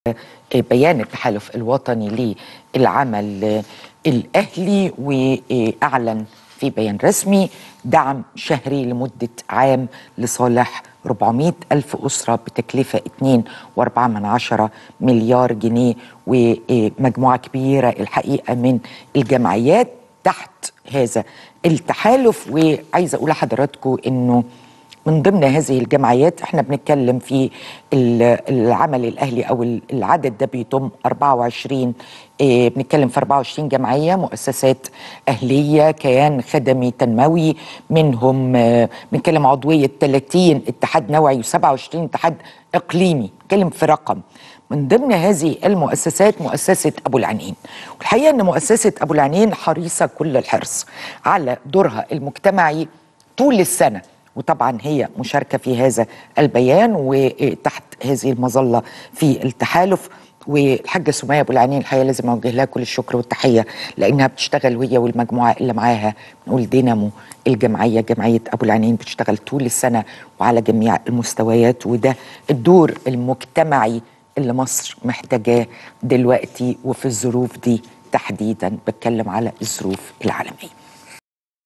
بيان التحالف الوطني للعمل الأهلي وأعلن في بيان رسمي دعم شهري لمدة عام لصالح 400 ألف أسرة بتكلفة 2.4 من عشرة مليار جنيه ومجموعة كبيرة الحقيقة من الجمعيات تحت هذا التحالف وعايزة أقول لحضراتكم أنه من ضمن هذه الجمعيات احنا بنتكلم في العمل الاهلي او العدد ده بيتم 24 اه بنتكلم في 24 جمعيه مؤسسات اهليه كيان خدمي تنموي منهم اه بنتكلم عضويه 30 اتحاد نوعي و27 اتحاد اقليمي بنتكلم في رقم من ضمن هذه المؤسسات مؤسسة أبو العنين والحقيقة أن مؤسسة أبو العنين حريصة كل الحرص على دورها المجتمعي طول السنة وطبعا هي مشاركه في هذا البيان وتحت هذه المظله في التحالف والحاجه سميه ابو العنين الحقيقه لازم اوجه لها كل الشكر والتحيه لانها بتشتغل وهي والمجموعه اللي معاها نقول دينامو الجمعيه جمعيه ابو العنين بتشتغل طول السنه وعلى جميع المستويات وده الدور المجتمعي اللي مصر محتاجاه دلوقتي وفي الظروف دي تحديدا بتكلم على الظروف العالميه